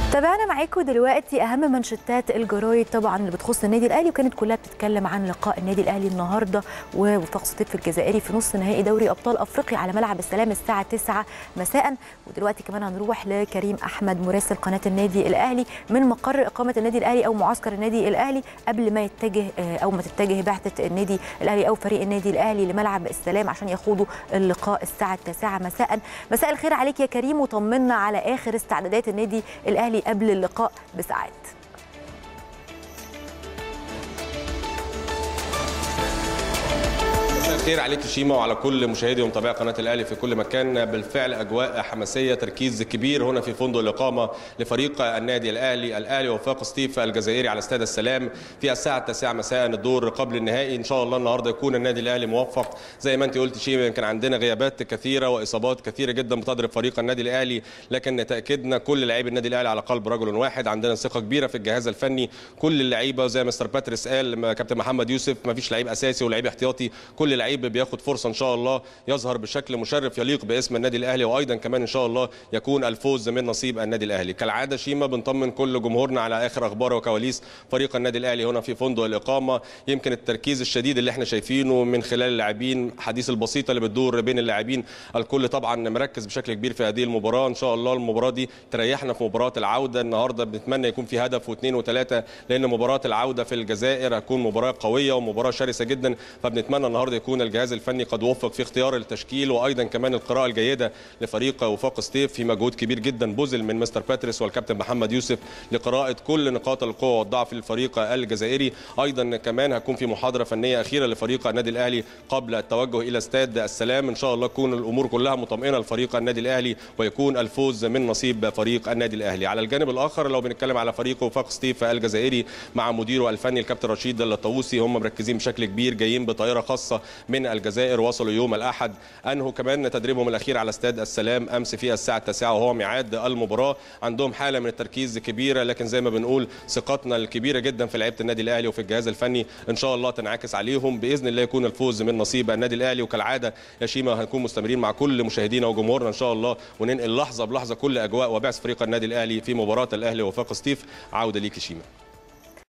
تابعنا معاكم دلوقتي اهم منشطات الجرايد طبعا اللي بتخص النادي الاهلي وكانت كلها بتتكلم عن لقاء النادي الاهلي النهارده ووفاق سطيف الجزائري في نص نهائي دوري ابطال افريقيا على ملعب السلام الساعه 9 مساء ودلوقتي كمان هنروح لكريم احمد مراسل قناه النادي الاهلي من مقر اقامه النادي الاهلي او معسكر النادي الاهلي قبل ما يتجه او ما تتجه بعثه النادي الاهلي او فريق النادي الاهلي لملعب السلام عشان يخوضوا اللقاء الساعه 9 مساء مساء الخير عليك يا كريم وطمنا على اخر استعدادات النادي الاهلي قبل اللقاء بساعات الخير عليك شيما وعلى كل مشاهدي ومتابعي قناه الاهلي في كل مكان بالفعل اجواء حماسيه تركيز كبير هنا في فندق الاقامه لفريق النادي الاهلي الاهلي وفاق ستيف الجزائري على استاد السلام في الساعه التاسعه مساء الدور قبل النهائي ان شاء الله النهارده يكون النادي الاهلي موفق زي ما انت قلت شيما كان عندنا غيابات كثيره واصابات كثيره جدا بتضرب فريق النادي الاهلي لكن تاكدنا كل لاعبي النادي الاهلي على قلب رجل واحد عندنا ثقه كبيره في الجهاز الفني كل اللعيبه زي مستر باتريس قال كابتن محمد يوسف ما فيش لعيب اساسي ولعيب احتياطي كل لعيب بياخد فرصه ان شاء الله يظهر بشكل مشرف يليق باسم النادي الاهلي وايضا كمان ان شاء الله يكون الفوز من نصيب النادي الاهلي كالعاده شيما بنطمن كل جمهورنا على اخر اخبار وكواليس فريق النادي الاهلي هنا في فندق الاقامه يمكن التركيز الشديد اللي احنا شايفينه من خلال اللاعبين حديث البسيطه اللي بتدور بين اللاعبين الكل طبعا مركز بشكل كبير في هذه المباراه ان شاء الله المباراه دي تريحنا في مباراه العوده النهارده بنتمنى يكون في هدف واثنين وثلاثه لان مباراه العوده في الجزائر هتكون مباراه قويه ومباراه شرسه جدا فبنتمنى النهارده يكون الجهاز الفني قد وفق في اختيار التشكيل وايضا كمان القراءه الجيده لفريق وفاق ستيف في مجهود كبير جدا بذل من مستر باتريس والكابتن محمد يوسف لقراءه كل نقاط القوه والضعف للفريق الجزائري ايضا كمان هتكون في محاضره فنيه اخيره لفريق النادي الاهلي قبل التوجه الى استاد السلام ان شاء الله تكون الامور كلها مطمئنه لفريق النادي الاهلي ويكون الفوز من نصيب فريق النادي الاهلي على الجانب الاخر لو بنتكلم على فريق وفاق ستيف الجزائري مع مديره الفني الكابتن رشيد الطاووسي هم مركزين بشكل كبير جايين بطائره خاصه من الجزائر وصلوا يوم الاحد انهوا كمان تدريبهم الاخير على استاد السلام امس في الساعه التاسعه وهو ميعاد المباراه عندهم حاله من التركيز كبيره لكن زي ما بنقول ثقتنا الكبيره جدا في لعيبه النادي الاهلي وفي الجهاز الفني ان شاء الله تنعكس عليهم باذن الله يكون الفوز من نصيب النادي الاهلي وكالعاده يا شيما هنكون مستمرين مع كل مشاهدينا وجمهورنا ان شاء الله وننقل لحظه بلحظه كل اجواء وبعث فريق النادي الاهلي في مباراه الاهلي وفاق ستيف عوده ليك شيما